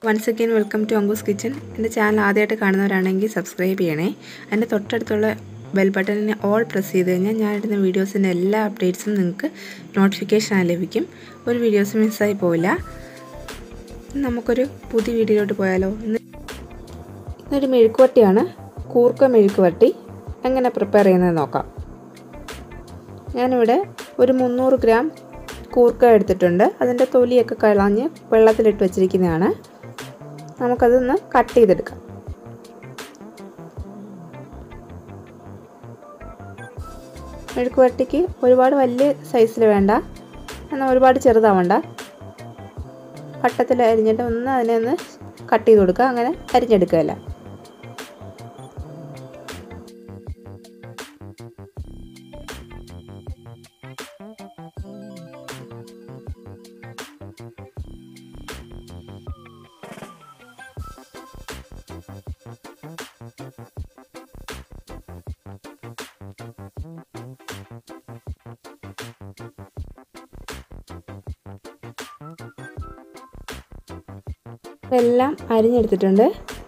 once again welcome to Ankoo's kitchen എൻ്റെ channel ആദ്യമായിട്ട് കാണുന്നവരാണെങ്കിൽ സബ്സ്ക്രൈബ് ചെയ്യണേ അതിൻ്റെ തൊട്ടടുത്തുള്ള ബെൽ ബട്ടണിനെ ഓൾ പ്രസ് ചെയ്ത് കഴിഞ്ഞാൽ ഞാൻ ഇടുന്ന വീഡിയോസിൻ്റെ എല്ലാ അപ്ഡേറ്റ്സും നിങ്ങൾക്ക് നോട്ടിഫിക്കേഷനായി ലഭിക്കും ഒരു വീഡിയോസും മിസ്സായി പോവില്ല നമുക്കൊരു പുതിയ വീഡിയോയിലോട്ട് പോയാലോ ഇന്ന് ഇന്നൊരു മെഴുക്കുവട്ടിയാണ് കൂർക്ക മെഴുക്കുവട്ടി എങ്ങനെ പ്രിപ്പയർ ചെയ്യുന്നത് നോക്കാം ഞാനിവിടെ ഒരു മുന്നൂറ് ഗ്രാം കൂർക്ക എടുത്തിട്ടുണ്ട് അതിൻ്റെ തൊലിയൊക്കെ കളഞ്ഞ് വെള്ളത്തിലിട്ട് വെച്ചിരിക്കുന്നതാണ് നമുക്കതൊന്ന് കട്ട് ചെയ്തെടുക്കാം മെഴുക്കുവരട്ടിക്ക് ഒരുപാട് വലിയ സൈസിൽ വേണ്ട എന്നാൽ ഒരുപാട് ചെറുതാവണ്ട വട്ടത്തിൽ അരിഞ്ഞിട്ട് ഒന്ന് അതിനെ ഒന്ന് കട്ട് ചെയ്ത് കൊടുക്കുക അങ്ങനെ അരിഞ്ഞെടുക്കുകയല്ല എല്ലാം അരിഞ്ഞെടുത്തിട്ടുണ്ട്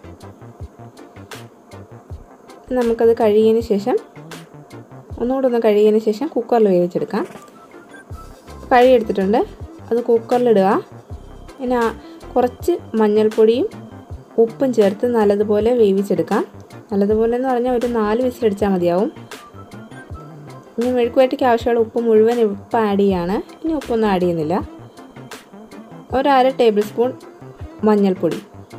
നമുക്കത് കഴുകിയതിന് ശേഷം ഒന്നുകൂടെ ഒന്ന് കഴുകിയതിന് ശേഷം കുക്കറിൽ വേവിച്ചെടുക്കാം കഴുകിയെടുത്തിട്ടുണ്ട് അത് കുക്കറിലിടുക പിന്നെ കുറച്ച് മഞ്ഞൾപ്പൊടിയും ഉപ്പും ചേർത്ത് നല്ലതുപോലെ വേവിച്ചെടുക്കാം നല്ലതുപോലെ എന്ന് പറഞ്ഞാൽ ഒരു നാല് വിസിലടിച്ചാൽ മതിയാവും ഇനി മെഴുക്കുവരട്ടിക്ക് ആവശ്യമുള്ള ഉപ്പ് മുഴുവൻ ഉപ്പ് ആഡ് ചെയ്യാണ് ഇനി ഉപ്പൊന്നും ആഡ് ചെയ്യുന്നില്ല ഒരു അര ടേബിൾ സ്പൂൺ മഞ്ഞൾപ്പൊടി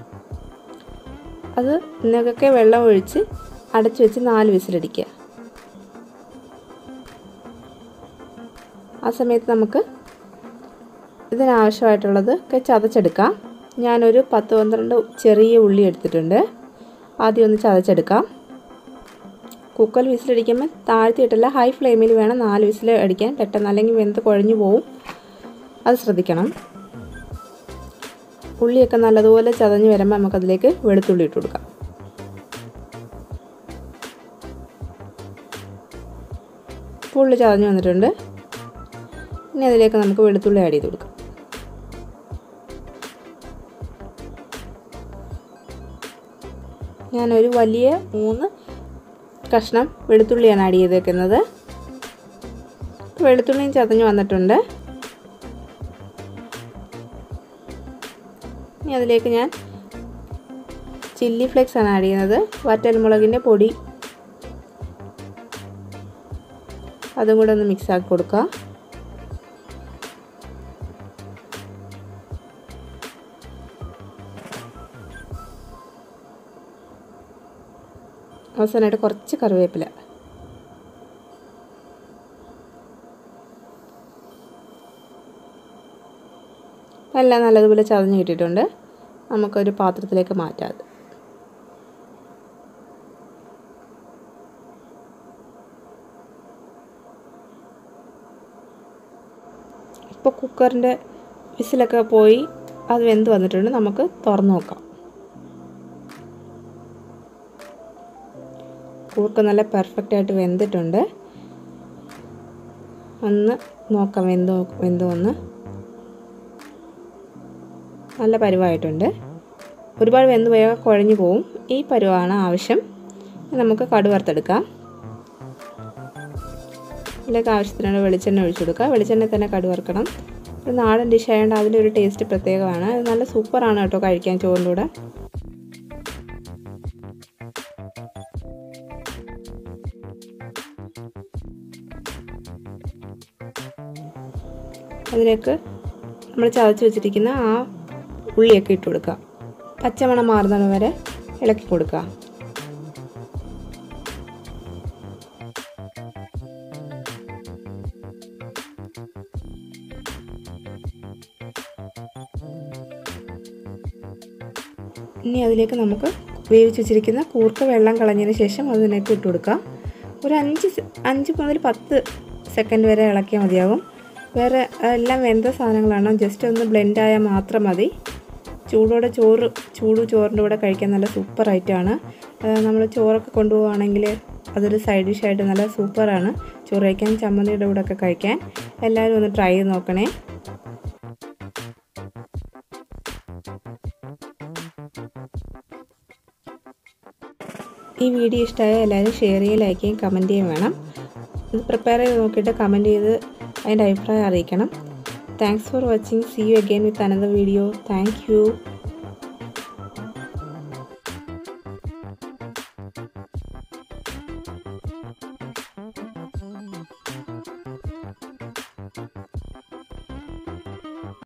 അത് നിങ്ങൾക്കൊക്കെ വെള്ളം ഒഴിച്ച് അടച്ചു വെച്ച് നാല് വിസിലടിക്കുക ആ സമയത്ത് നമുക്ക് ഇതിനാവശ്യമായിട്ടുള്ളത് ഒക്കെ ചതച്ചെടുക്കാം ഞാനൊരു പത്ത് പന്ത്രണ്ട് ചെറിയ ഉള്ളി എടുത്തിട്ടുണ്ട് ആദ്യം ഒന്ന് ചതച്ചെടുക്കാം കുക്കറിൽ വിസിലടിക്കുമ്പോൾ താഴ്ത്തിയിട്ടല്ല ഹൈ ഫ്ലെയിമിൽ വേണം നാല് വിസിൽ അടിക്കാൻ പെട്ടെന്ന് അല്ലെങ്കിൽ വെന്ത് കുഴഞ്ഞു പോവും അത് ശ്രദ്ധിക്കണം ഉള്ളിയൊക്കെ നല്ലതുപോലെ ചതഞ്ഞ് വരുമ്പോൾ നമുക്കതിലേക്ക് വെളുത്തുള്ളി ഇട്ട് കൊടുക്കാം ഉള്ളി ചതഞ്ഞ് വന്നിട്ടുണ്ട് ഇനി അതിലേക്ക് നമുക്ക് വെളുത്തുള്ളി ആഡ് ചെയ്ത് കൊടുക്കാം ഞാനൊരു വലിയ മൂന്ന് കഷ്ണം വെളുത്തുള്ളിയാണ് ആഡ് ചെയ്തേക്കുന്നത് വെളുത്തുള്ളിയും ചതഞ്ഞ് വന്നിട്ടുണ്ട് ഇനി അതിലേക്ക് ഞാൻ ചില്ലി ഫ്ലേക്സ് ആണ് ആഡ് ചെയ്യുന്നത് വറ്റൽമുളകിൻ്റെ പൊടി അതും കൂടെ ഒന്ന് മിക്സ് ആക്കി കൊടുക്കുക അവസാനമായിട്ട് കുറച്ച് കറിവേപ്പില എല്ലാം നല്ലതുപോലെ ചതഞ്ഞ് കിട്ടിയിട്ടുണ്ട് നമുക്കൊരു പാത്രത്തിലേക്ക് മാറ്റാം അത് ഇപ്പോൾ കുക്കറിൻ്റെ വിസിലൊക്കെ പോയി അത് വെന്ത് വന്നിട്ടുണ്ട് നമുക്ക് തുറന്നു നോക്കാം കൂർക്ക നല്ല പെർഫെക്റ്റ് ആയിട്ട് വെന്തിട്ടുണ്ട് ഒന്ന് നോക്കാം വെന്തോ വെന്തോ ഒന്ന് നല്ല പരുവായിട്ടുണ്ട് ഒരുപാട് വെന്ത് പോയാൽ കുഴഞ്ഞു പോവും ഈ പരുവാണ് ആവശ്യം നമുക്ക് കടുവറുത്തെടുക്കാം ഇതിലേക്ക് ആവശ്യത്തിനുള്ള വെളിച്ചെണ്ണ ഒഴിച്ചു കൊടുക്കുക വെളിച്ചെണ്ണ തന്നെ കടുവറുക്കണം ഒരു നാടൻ ഡിഷ് ആയതുകൊണ്ട് അതിലൊരു ടേസ്റ്റ് പ്രത്യേകമാണ് അത് നല്ല സൂപ്പറാണ് കേട്ടോ കഴിക്കാൻ ചോറിൻ്റെ കൂടെ അതിലേക്ക് നമ്മൾ ചതച്ച് വെച്ചിരിക്കുന്ന ആ ഉള്ളിയൊക്കെ ഇട്ട് കൊടുക്കുക പച്ചമണം മാറുന്നത് വരെ ഇളക്കി കൊടുക്കുക ഇനി അതിലേക്ക് നമുക്ക് വേവിച്ച് വെച്ചിരിക്കുന്ന കൂർക്ക വെള്ളം കളഞ്ഞതിന് ശേഷം അതിലേക്ക് ഇട്ട് കൊടുക്കാം ഒരു അഞ്ച് അഞ്ച് മുതൽ പത്ത് സെക്കൻഡ് വരെ ഇളക്കിയാൽ മതിയാകും വേറെ എല്ലാം വെന്ത സാധനങ്ങളാണ് ജസ്റ്റ് ഒന്ന് ബ്ലെൻഡ് ആയാൽ മാത്രം മതി ചൂടോടെ ചോറ് ചൂട് ചോറിൻ്റെ കൂടെ കഴിക്കാൻ നല്ല സൂപ്പർ ഐറ്റമാണ് നമ്മൾ ചോറൊക്കെ കൊണ്ടുപോവുകയാണെങ്കിൽ അതൊരു സൈഡ് ഡിഷായിട്ട് നല്ല സൂപ്പറാണ് ചോറ് കഴിക്കാൻ ചമ്മന്തിയുടെ കൂടെ ഒക്കെ കഴിക്കാൻ എല്ലാവരും ഒന്ന് ട്രൈ ചെയ്ത് നോക്കണേ ഈ വീഡിയോ ഇഷ്ടമായ എല്ലാവരും ഷെയർ ചെയ്യുകയും ലൈക്ക് ചെയ്യുകയും കമൻറ്റ് ചെയ്യുകയും വേണം ഇത് പ്രിപ്പയർ ചെയ്ത് നോക്കിയിട്ട് കമൻറ്റ് ചെയ്ത് അതിൻ്റെ അഭിപ്രായം അറിയിക്കണം thanks for watching see you again with another video thank U